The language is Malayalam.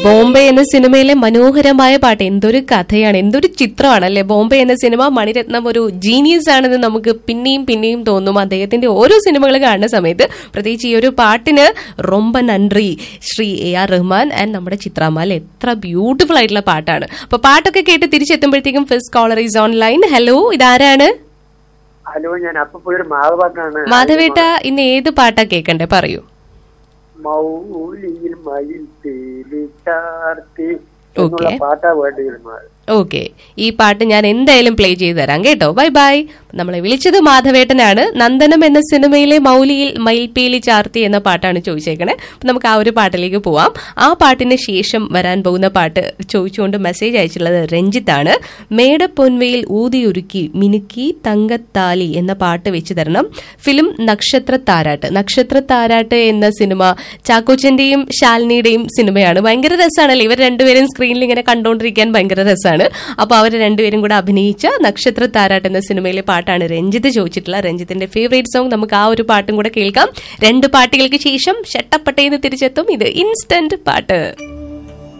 ബോംബെ എന്ന സിനിമയിലെ മനോഹരമായ പാട്ട് എന്തൊരു കഥയാണ് എന്തൊരു ചിത്രമാണ് അല്ലെ ബോംബെ എന്ന സിനിമ മണിരത്നം ഒരു ജീനിയസ് ആണെന്ന് നമുക്ക് പിന്നെയും പിന്നെയും തോന്നും അദ്ദേഹത്തിന്റെ ഓരോ സിനിമകൾ കാണുന്ന സമയത്ത് പ്രത്യേകിച്ച് ഈ ഒരു പാട്ടിന് റൊമ്പ നൻറി Sri A R Rahman and നമ്മുടെ ചിത്രാമാൽ എത്ര ബ്യൂട്ടിഫുൾ ആയിട്ടുള്ള പാട്ടാണ് അപ്പൊ പാട്ടൊക്കെ കേട്ട് തിരിച്ചെത്തുമ്പോഴത്തേക്കും first caller is online hello ഇതാരാണ് ഹലോ ഞാൻ അപ്പൊ ഒരു മാധവാക്കാണ് മാധവേട്ട ഇന്ന് ഏത് പാട്ടാ കേൾക്കണ്ടേ പറയൂ മൗലിയിൽ മയിൽ തേലി ചാർത്തി എന്നുള്ള Okay. പാട്ടാ വേണ്ടിയിരുന്നത് ഓക്കെ ഈ പാട്ട് ഞാൻ എന്തായാലും പ്ലേ ചെയ്തു തരാം കേട്ടോ ബൈ ബൈ നമ്മളെ വിളിച്ചത് മാധവേട്ടനാണ് നന്ദനം എന്ന സിനിമയിലെ മൗലിയിൽ മയിൽപേലി ചാർത്തി എന്ന പാട്ടാണ് ചോദിച്ചേക്കണേ അപ്പൊ നമുക്ക് ആ ഒരു പാട്ടിലേക്ക് പോവാം ആ പാട്ടിന് ശേഷം വരാൻ പോകുന്ന പാട്ട് ചോദിച്ചുകൊണ്ട് മെസ്സേജ് അയച്ചിട്ടുള്ളത് രഞ്ജിത്താണ് മേടപ്പൊൻവയിൽ ഊതിയൊരുക്കി മിനുക്കി തങ്കത്താലി എന്ന പാട്ട് വെച്ച് തരണം ഫിലിം നക്ഷത്ര താരാട്ട് നക്ഷത്ര താരാട്ട് എന്ന സിനിമ ചാക്കോച്ചന്റെയും ശാലിനിയുടെയും സിനിമയാണ് ഭയങ്കര രസമാണല്ലേ ഇവർ രണ്ടുപേരും സ്ക്രീനിൽ ഇങ്ങനെ കണ്ടുകൊണ്ടിരിക്കാൻ ഭയങ്കര രസമാണ് അപ്പൊ അവർ രണ്ടുപേരും കൂടെ അഭിനയിച്ച നക്ഷത്ര താരാട്ട് എന്ന സിനിമയിലെ പാട്ടാണ് രഞ്ജിത്ത് ചോദിച്ചിട്ടുള്ള രഞ്ജിത്തിന്റെ ഫേവറേറ്റ് സോങ് നമുക്ക് ആ ഒരു പാട്ടും കൂടെ കേൾക്കാം രണ്ട് പാട്ടുകൾക്ക് ശേഷം ഷട്ടപ്പട്ടേന്ന് തിരിച്ചെത്തും ഇത് ഇൻസ്റ്റന്റ് പാട്ട്